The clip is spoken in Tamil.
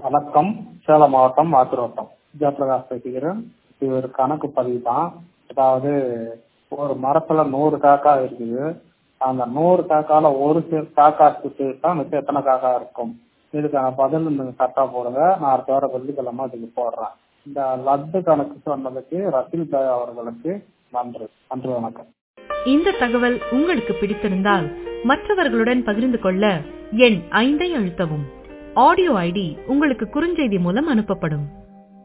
வணக்கம் சேலம் மாவட்டம் ஆத்திரோட்டம் ஜெயபிரகாஷ் பேசுகிறேன் இது ஒரு கணக்கு பதிவு தான் அதாவது ஒரு மரத்துல நூறு காக்கா இருக்குது அந்த நூறு காக்கால ஒரு சி- காக்கா சுட்டுட்டா மிச்சம் எத்தனை காக்கா இருக்கும் இதுக்கான பதில் நீங்க கரெக்டா போடுங்க நான் அடுத்த வாரம் வெள்ளிக்கிழமை இதுக்கு போடுறேன் இந்த லட்டு கணக்கு சொன்னதுக்கு ரத்தில் தாய் அவர்களுக்கு நன்றி நன்றி வணக்கம் இந்த தகவல் உங்களுக்கு பிடித்திருந்தால் மற்றவர்களுடன் பகிர்ந்து கொள்ள எண் ஐந்தை அழுத்தவும் ஆடியோ ஐடி உங்களுக்கு குறுஞ்செய்தி மூலம் அனுப்பப்படும்